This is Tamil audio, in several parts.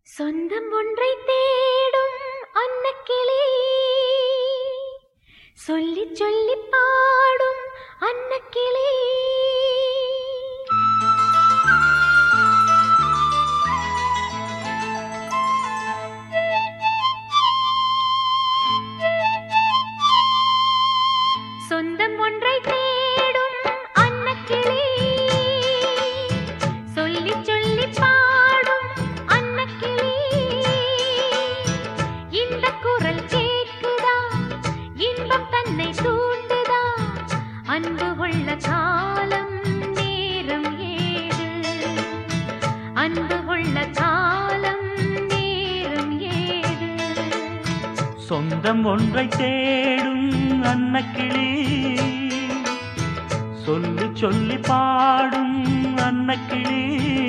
சொந்தம் ஒன்றை தேடும் அன்னக்கிளி சொல்லி சொல்லி பாடும் அன்னக்கிளி சொந்தம் ஒன்றை தேடும் அன்னக்கிளி சொல்லி சொல்லி பாடும் அன்னக்கிளி இந்த குரல் கேட்குதா இன்பம் தன்னை தூண்டுதா அன்பு உள்ள காலம் நேரம் ஏது அன்பு உள்ள காலம் நேரம் ஏது சொந்தம் ஒன்றை தேடும் அன்னக்கிளி சொல்லி சொல்லி பாடும் அன்னக்கிளி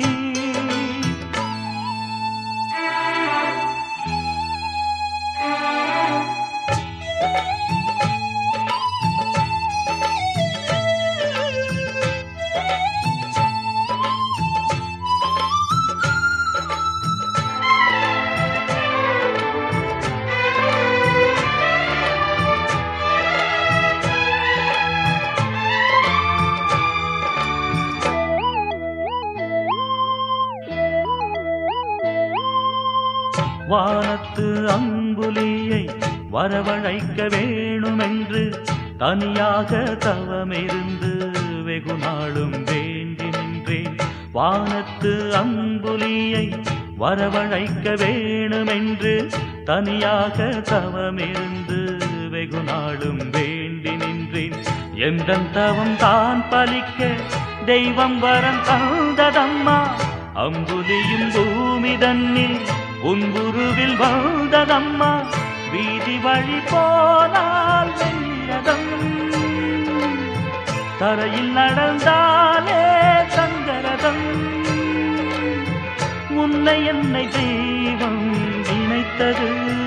வானத்து அம்புலியை வரவழைக்க வேணுமென்று தனியாக தவமிருந்து வெகு நாளும் வேண்டி நின்றேன் வானத்து அம்புலியை வரவழைக்க வேணுமென்று தனியாக தவமிருந்து வெகு நாளும் வேண்டி நின்றேன் எந்த தவம் தான் பலிக்க தெய்வம் வரம் தந்ததம்மா அம்புலியும் பூமி தன்னில் உன் குருவில் வாழ்ந்ததம்மா வீதி வழி போனால் வெள்ளதம் தரையில் நடந்தாலே தங்கரதம் உன்னை என்னை தெய்வம் நினைத்தது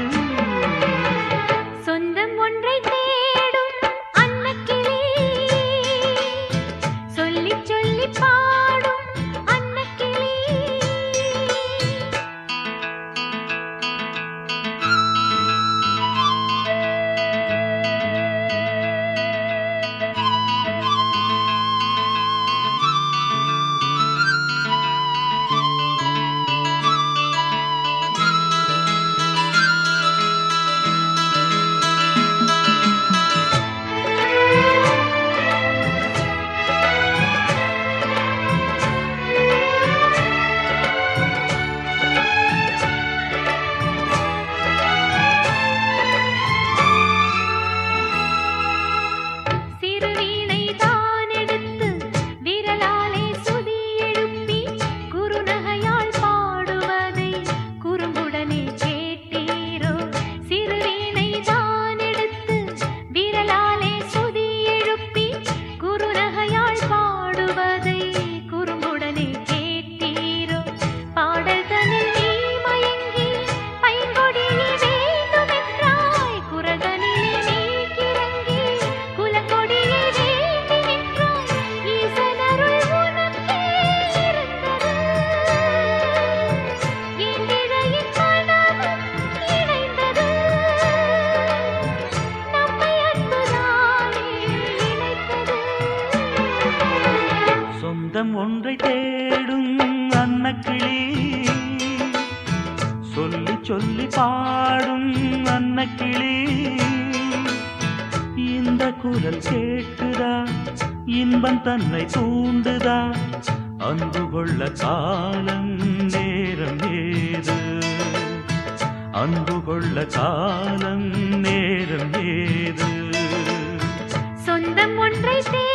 சொந்தம் ஒன்றை தேடும் அன்னக்கிளி சொல்லி சொல்லி பாடும் அன்னக்கிளி சிறு வீணை தான் எடுத்து விரலாலே சுதி எழுப்பி குறுநகையால் பாடுவதை குறும்புடனே கேட்டீரோ சிறு வீணை தான் எடுத்து விரலாலே சுதி எழுப்பி குறுநகையால் பாடுவதை குறும்புடனே கேட்டீரோ பாடல் தனில் நீ மயங்கி பைங்கொடியே வேண்டுமென்றாய் குரதனிலே நீ கிறங்கி குலக்கொடியே வேண்டி நின்றாய் ஈசனருள் உனக்கே இருந்தது எங்கிழையின் மனமும் இணைந்தது நம்மை அன்புதானே இணைத்தது சொந்தம் ஒன்றை தேடும் அன்னக்கிளி சொல்லி சொல்லி பாடும் அன்னக்கிளி இந்த குரல் கேட்குதா இன்பம் தன்னை தூண்டுதா அன்பு கொள்ள காலம் நேரம் ஏது அன்பு கொள்ள காலம் நேரம் ஏது சொந்தம் ஒன்றை தேடும்